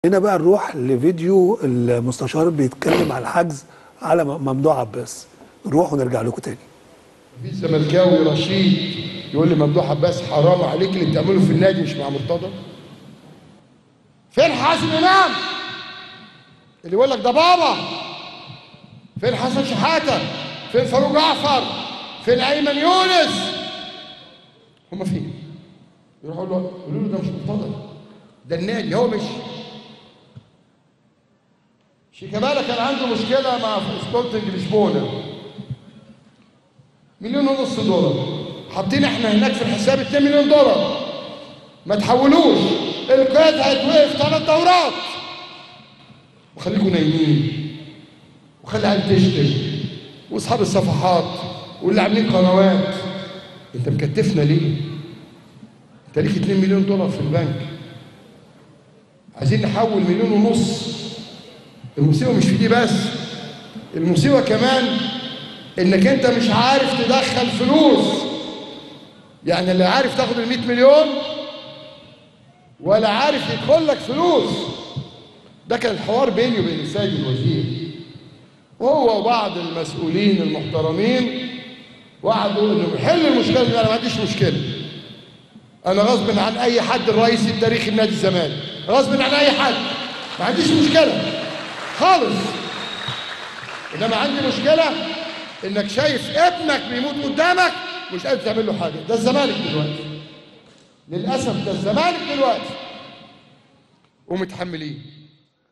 هنا بقى نروح لفيديو المستشار بيتكلم على الحجز على م- ممدوح عباس نروح ونرجع لكم تاني في زملكاوي رشيد يقول لي ممدوح عباس حرام عليك اللي بتعمله في النادي مش مع مرتضى فين حازم امام اللي يقول لك ده بابا فين حسن شحاته فين فاروق جعفر فين ايمن يونس هم فين يروحوا له يقولوا له ده مش مرتضى ده النادي هو مش شيكابالا كان عنده مشكله مع سبورتنج لشبونه مليون ونص دولار حاطين احنا هناك في الحساب 2 مليون دولار ما تحولوش القيد هيتوقف ثلاث دورات وخليكم نايمين وخلي عيال تشتم واصحاب الصفحات واللي عاملين قنوات انت مكتفنا ليه؟ انت ليك 2 مليون دولار في البنك عايزين نحول مليون ونص المصيبه مش في دي بس المصيبه كمان انك انت مش عارف تدخل فلوس يعني اللي عارف تاخد ال 100 مليون ولا عارف يدخل لك فلوس ده كان الحوار بيني وبين السيد الوزير وهو وبعض المسؤولين المحترمين وعدوا انه يحل المشكله دي انا ما عنديش مشكله انا غصب عن اي حد الرئيس التاريخي لنادي الزمالك غصب عن اي حد ما عنديش مشكله خالص انما عندي مشكله انك شايف ابنك بيموت قدامك مش قادر تعمل له حاجه ده الزمالك دلوقتي للاسف ده الزمالك دلوقتي ومتحملين